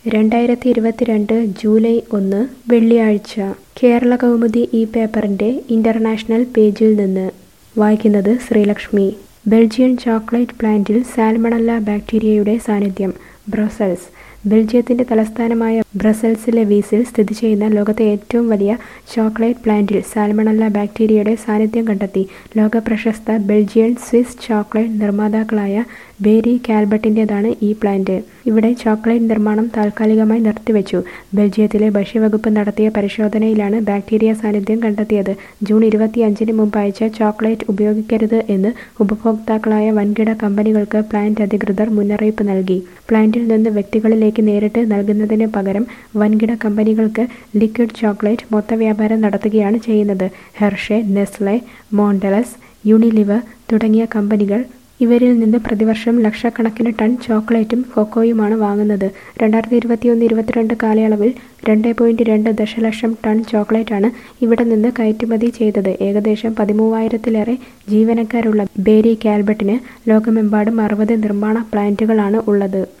രണ്ടായിരത്തി ഇരുപത്തിരണ്ട് ജൂലൈ ഒന്ന് വെള്ളിയാഴ്ച കേരള കൗമുദി ഈ പേപ്പറിൻ്റെ ഇൻ്റർനാഷണൽ പേജിൽ നിന്ന് വായിക്കുന്നത് ശ്രീലക്ഷ്മി ബെൽജിയൻ ചോക്ലേറ്റ് പ്ലാന്റിൽ സാൽമണല്ല ബാക്ടീരിയയുടെ സാന്നിധ്യം ബ്രസൽസ് ബെൽജിയത്തിന്റെ തലസ്ഥാനമായ ബ്രസൽസിലെ വീസിൽ സ്ഥിതി ചെയ്യുന്ന ലോകത്തെ ഏറ്റവും വലിയ ചോക്ലേറ്റ് പ്ലാന്റിൽ സാൽമണല്ല ബാക്ടീരിയയുടെ സാന്നിധ്യം കണ്ടെത്തി ലോക പ്രശസ്ത ബെൽജിയൻ സ്വിസ് ചോക്ലേറ്റ് നിർമ്മാതാക്കളായ ബേരി കാൽബർട്ടിൻ്റെതാണ് ഈ പ്ലാന്റ് ഇവിടെ ചോക്ലേറ്റ് നിർമ്മാണം താൽക്കാലികമായി നിർത്തിവെച്ചു ബെൽജിയത്തിലെ ഭക്ഷ്യവകുപ്പ് നടത്തിയ പരിശോധനയിലാണ് ബാക്ടീരിയ സാന്നിധ്യം കണ്ടെത്തിയത് ജൂൺ ഇരുപത്തിയഞ്ചിന് മുമ്പ് അയച്ച ചോക്ലേറ്റ് ഉപയോഗിക്കരുത് എന്ന് ഉപഭോക്താക്കളായ വൻകിട കമ്പനികൾക്ക് പ്ലാന്റ് അധികൃതർ മുന്നറിയിപ്പ് നൽകി പ്ലാന്റിൽ നിന്ന് വ്യക്തികളിലേക്ക് നേരിട്ട് നൽകുന്നതിന് പകരം വൻകിട കമ്പനികൾക്ക് ലിക്വിഡ് ചോക്ലേറ്റ് മൊത്തവ്യാപാരം നടത്തുകയാണ് ചെയ്യുന്നത് ഹെർഷെ നെസ്ലെ മോണ്ടലസ് യുണിലിവർ തുടങ്ങിയ കമ്പനികൾ ഇവരിൽ നിന്ന് പ്രതിവർഷം ലക്ഷക്കണക്കിന് ടൺ ചോക്ലേറ്റും കൊക്കോയുമാണ് വാങ്ങുന്നത് രണ്ടായിരത്തി ഇരുപത്തിയൊന്ന് ഇരുപത്തിരണ്ട് കാലയളവിൽ രണ്ട് പോയിന്റ് രണ്ട് ദശലക്ഷം ടൺ ചോക്ലേറ്റാണ് ഇവിടെ നിന്ന് കയറ്റുമതി ചെയ്തത് ഏകദേശം പതിമൂവായിരത്തിലേറെ ജീവനക്കാരുള്ള ബേരി കാൽബർട്ടിന് ലോകമെമ്പാടും അറുപത് നിർമ്മാണ പ്ലാന്റുകളാണ് ഉള്ളത്